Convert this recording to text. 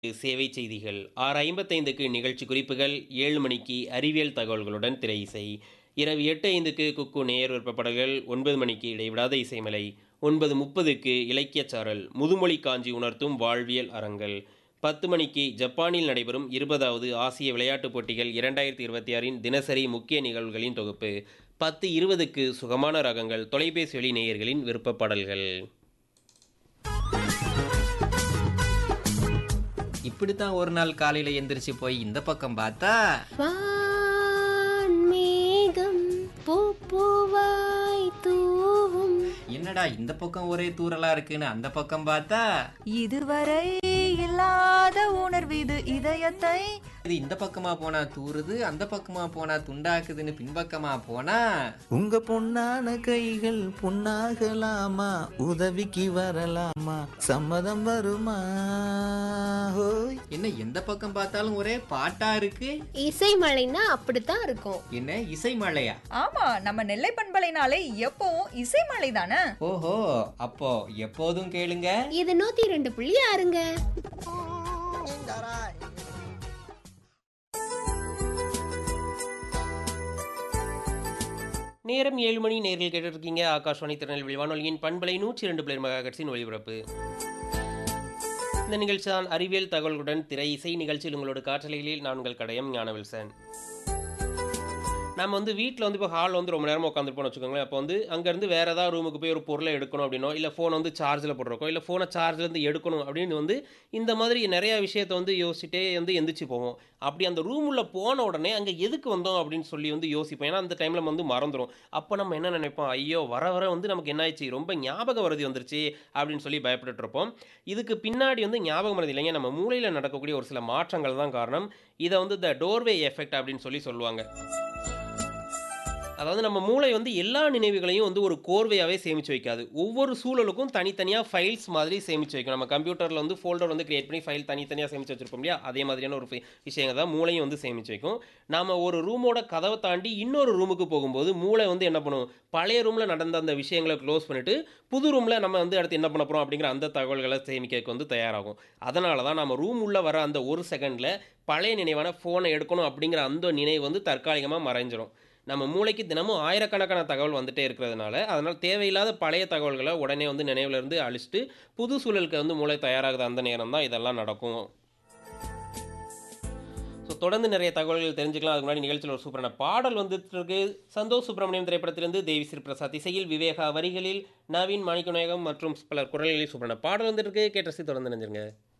சேவை செய்திகள் ஆறு ஐம்பத்தைந்துக்கு நிகழ்ச்சி குறிப்புகள் ஏழு மணிக்கு அறிவியல் தகவல்களுடன் திரை இசை இரவு எட்டு ஐந்துக்கு குக்கு நேயர் விருப்பப்படல்கள் ஒன்பது மணிக்கு இடைவிடாத இசைமலை ஒன்பது முப்பதுக்கு இலக்கியச் சாரல் முதுமொழி காஞ்சி உணர்த்தும் வாழ்வியல் அறங்கள் பத்து மணிக்கு ஜப்பானில் நடைபெறும் இருபதாவது ஆசிய விளையாட்டுப் போட்டிகள் இரண்டாயிரத்தி இருபத்தி ஆறின் தினசரி முக்கிய நிகழ்வுகளின் தொகுப்பு பத்து இருபதுக்கு சுகமான ரகங்கள் தொலைபேசி வழி நேயர்களின் விருப்பப் பாடல்கள் இப்படித்தான் ஒரு நாள் காலையில எந்திரிச்சு போய் இந்த பக்கம் பார்த்தா வான்மேகம் பூப்பூவாய் தூவும் என்னடா இந்த பக்கம் ஒரே தூரலா இருக்குன்னு அந்த பக்கம் பார்த்தா இதுவரை இல்லாத உணர்வு இது இதயத்தை இது இந்த பக்கமா போனா தூறுது அந்த பக்கமா போனா துண்டாக்குதுன்னு பின்பக்கமா போனா உங்க பொன்னான கைகள் பொன்னாகலாமா உதவிக்கு வரலாமா சம்மதம் வருமா ஹோய் என்ன எந்த பக்கம் பார்த்தாலும் ஒரே பாட்டா இருக்கு இசைமலைன்னா அப்படித்தான் இருக்கும் என்ன இசை மழையா ஆமா நம்ம நெல்லை பண்பலைனாலே எப்பவும் இசைமலை தானே ஓஹோ அப்போ எப்போதும் கேளுங்க இது நூத்தி ரெண்டு புள்ளி ஆறுங்க நேரம் ஏழு மணி நேரில் கேட்டிருக்கீங்க ஆகாஷ்வாணி திருநெல்வேலி வானொலியின் பண்பலை நூற்றி ரெண்டு பிளேர் மெகாகட்ஸின் ஒளிபரப்பு இந்த நிகழ்ச்சி தான் அறிவியல் தகவல்களுடன் திரை இசை நிகழ்ச்சியில் உங்களோட காற்றலைகளில் நான் உங்கள் கடையம் ஞானவில்சன் நம்ம வந்து வீட்டில் வந்து இப்போ ஹாலில் வந்து ரொம்ப நேரமாக உட்காந்துருப்போம்னு வச்சுக்கோங்களேன் அப்போ வந்து அங்கேருந்து வேறு ஏதாவது ரூமுக்கு போய் ஒரு பொருளை எடுக்கணும் அப்படின்னோ இல்லை ஃபோனை வந்து சார்ஜில் போடுறக்கோ இல்லை ஃபோனை சார்ஜ்லேருந்து எடுக்கணும் அப்படின்னு வந்து இந்த மாதிரி நிறையா விஷயத்தை வந்து யோசிச்சுட்டே வந்து எந்திரிச்சு போவோம் அப்படி அந்த ரூம் உள்ள போன உடனே அங்கே எதுக்கு வந்தோம் அப்படின்னு சொல்லி வந்து யோசிப்போம் ஏன்னா அந்த டைமில் வந்து மறந்துடும் அப்போ நம்ம என்ன நினைப்போம் ஐயோ வர வர வந்து நமக்கு என்ன ஆயிடுச்சு ரொம்ப ஞாபகம் வருது வந்துருச்சு அப்படின்னு சொல்லி பயப்பட்டுட்டு இருப்போம் இதுக்கு பின்னாடி வந்து ஞாபகம் வருது இல்லைங்க நம்ம மூளையில் நடக்கக்கூடிய ஒரு சில மாற்றங்கள் தான் காரணம் இதை வந்து த டோர்வே எஃபெக்ட் அப்படின்னு சொல்லி சொல்லுவாங்க அதாவது நம்ம மூளை வந்து எல்லா நினைவுகளையும் வந்து ஒரு கோர்வையாகவே சேமித்து வைக்காது ஒவ்வொரு சூழலுக்கும் தனித்தனியாக ஃபைல்ஸ் மாதிரி சேமித்து வைக்கும் நம்ம கம்ப்யூட்டரில் வந்து ஃபோல்டர் வந்து கிரியேட் பண்ணி ஃபைல் தனித்தனியாக சேமித்து வச்சிருப்போம் இல்லையா அதே மாதிரியான ஒரு fi- விஷயங்கள் தான் மூளையும் வந்து சேமித்து வைக்கும் நாம ஒரு ரூமோட கதவை தாண்டி இன்னொரு ரூமுக்கு போகும்போது மூளை வந்து என்ன பண்ணும் பழைய ரூமில் நடந்த அந்த விஷயங்களை க்ளோஸ் பண்ணிட்டு புது ரூமில் நம்ம வந்து அடுத்து என்ன பண்ண போகிறோம் அப்படிங்கிற அந்த தகவல்களை சேமிக்க வந்து தயாராகும் அதனால தான் நம்ம ரூம் உள்ள வர அந்த ஒரு செகண்டில் பழைய நினைவான ஃபோனை எடுக்கணும் அப்படிங்கிற அந்த நினைவு வந்து தற்காலிகமாக மறைஞ்சிரும் நம்ம மூளைக்கு தினமும் ஆயிரக்கணக்கான தகவல் வந்துட்டே இருக்கிறதுனால அதனால் தேவையில்லாத பழைய தகவல்களை உடனே வந்து நினைவுல இருந்து அழிச்சிட்டு புது சூழலுக்கு வந்து மூளை தயாராகுது அந்த நேரம் தான் இதெல்லாம் நடக்கும் ஸோ தொடர்ந்து நிறைய தகவல்கள் தெரிஞ்சுக்கலாம் அதுக்கு முன்னாடி நிகழ்ச்சியில் ஒரு சூப்பரான பாடல் வந்துட்டு இருக்கு சந்தோஷ் சுப்பிரமணியம் திரைப்படத்திலிருந்து தேவி ஸ்ரீ பிரசாத் இசையில் விவேகா வரிகளில் நவீன் மாணிக்கநாயகம் மற்றும் பலர் குரல்களில் சூப்பரான பாடல் வந்துட்டு இருக்கு கேட்டரசி தொடர்ந்து நினைஞ்சிருங்க